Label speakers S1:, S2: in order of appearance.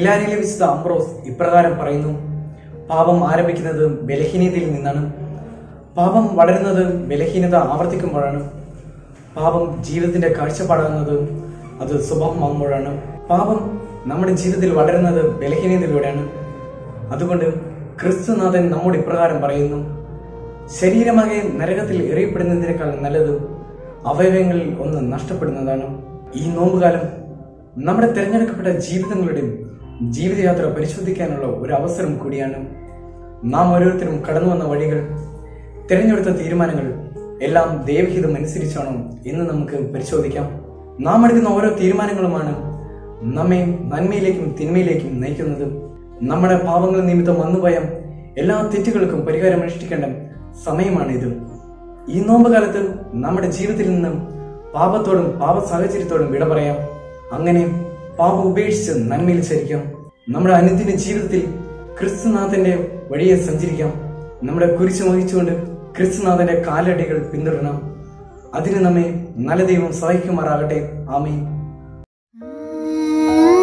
S1: മിലാനിലെ വിശുദ്ധ അംബ്രോസ് ഇപ്രകാരം പറയുന്നു പാപം ആരംഭിക്കുന്നത് ബലഹീനതയിൽ നിന്നാണ് പാപം വളരുന്നത് ബലഹീനത ആവർത്തിക്കുമ്പോഴാണ് പാപം ജീവിതത്തിന്റെ കാഴ്ചപ്പാടാകുന്നത് അത് സ്വഭാവമാകുമ്പോഴാണ് പാപം നമ്മുടെ ജീവിതത്തിൽ വളരുന്നത് ബലഹീനതയിലൂടെയാണ് അതുകൊണ്ട് ക്രിസ്തുനാഥൻ നമ്മോട് ഇപ്രകാരം പറയുന്നു ശരീരമാകെ നരകത്തിൽ എറിയപ്പെടുന്നതിനേക്കാൾ നല്ലത് അവയവങ്ങളിൽ ഒന്ന് നഷ്ടപ്പെടുന്നതാണ് ഈ നോമ്പുകാലം നമ്മുടെ തിരഞ്ഞെടുക്കപ്പെട്ട ജീവിതങ്ങളുടെയും ജീവിതയാത്ര പരിശോധിക്കാനുള്ള ഒരു അവസരം കൂടിയാണ് നാം ഓരോരുത്തരും കടന്നു വന്ന വഴികൾ തിരഞ്ഞെടുത്ത തീരുമാനങ്ങൾ എല്ലാം ദൈവഹിതം അനുസരിച്ചാണോ എന്ന് നമുക്ക് പരിശോധിക്കാം നാം എടുക്കുന്ന ഓരോ തീരുമാനങ്ങളുമാണ് നമ്മെ നന്മയിലേക്കും തിന്മയിലേക്കും നയിക്കുന്നത് നമ്മുടെ പാപങ്ങൾ നിമിത്തം വന്നുപോയ എല്ലാ തെറ്റുകൾക്കും പരിഹാരം അനുഷ്ഠിക്കേണ്ട സമയമാണിത് ഈ നോമ്പുകാലത്ത് നമ്മുടെ ജീവിതത്തിൽ നിന്നും പാപത്തോടും പാപ സാഹചര്യത്തോടും വിട പറയാം അങ്ങനെ പാപം ഉപേക്ഷിച്ച് നന്മയിൽ ചരിക്കാം നമ്മുടെ അനുദിന ജീവിതത്തിൽ ക്രിസ്തുനാഥന്റെ വഴിയെ സഞ്ചരിക്കാം നമ്മുടെ കുരിശ് വഹിച്ചുകൊണ്ട് ക്രിസ്തുനാഥന്റെ കാലടികൾ പിന്തുടരണം അതിന് നമ്മെ നല്ല ദൈവം സഹായിക്കുമാറാകട്ടെ ആമേ
S2: Mm-hmm.